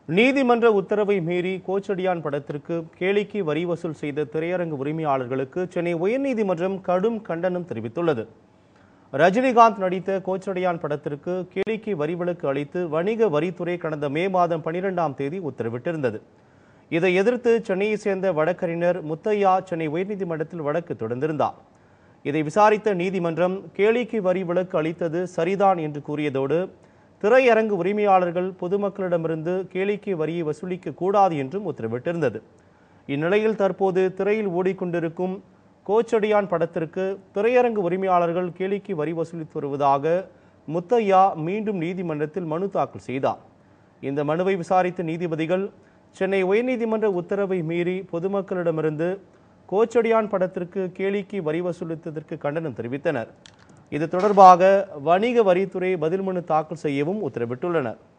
நீதிமன்ற உத்தரவை மீறி கோச்சடியான் படத்திற்கு கேளிக்கை வரி வசூல் செய்த திரையரங்கு உரிமையாளர்களுக்கு சென்னை உயர்நீதிமன்றம் கடும் கண்டனம் தெரிவித்துள்ளது ரஜினிகாந்த் நடித்த கோச்சடையான் படத்திற்கு கேளிக்கை வரி விலக்கு அளித்து வணிக வரித்துறை கடந்த மே மாதம் பனிரெண்டாம் தேதி உத்தரவிட்டிருந்தது இதை எதிர்த்து சென்னையை சேர்ந்த வழக்கறிஞர் முத்தையா சென்னை உயர்நீதிமன்றத்தில் வழக்கு தொடர்ந்திருந்தார் இதை விசாரித்த நீதிமன்றம் கேளிக்கை வரி விலக்கு அளித்தது சரிதான் என்று கூறியதோடு திரையரங்கு உரிமையாளர்கள் பொதுமக்களிடமிருந்து கேளிக்கை வரியை வசூலிக்க கூடாது என்றும் உத்தரவிட்டிருந்தது இந்நிலையில் தற்போது திரையில் ஓடிக்கொண்டிருக்கும் கோச்சடியான் படத்திற்கு திரையரங்கு உரிமையாளர்கள் கேளிக்கை வரி வசூலித்து வருவதாக முத்தையா மீண்டும் நீதிமன்றத்தில் மனு தாக்கல் செய்தார் இந்த மனுவை விசாரித்த நீதிபதிகள் சென்னை உயர்நீதிமன்ற உத்தரவை மீறி பொதுமக்களிடமிருந்து கோச்சடியான் படத்திற்கு கேளிக்கை வரி வசூலித்ததற்கு கண்டனம் தெரிவித்தனர் இது தொடர்பாக வணிக வரித்துறை பதில் மனு தாக்கல் செய்யவும் உத்தரவிட்டுள்ளனர்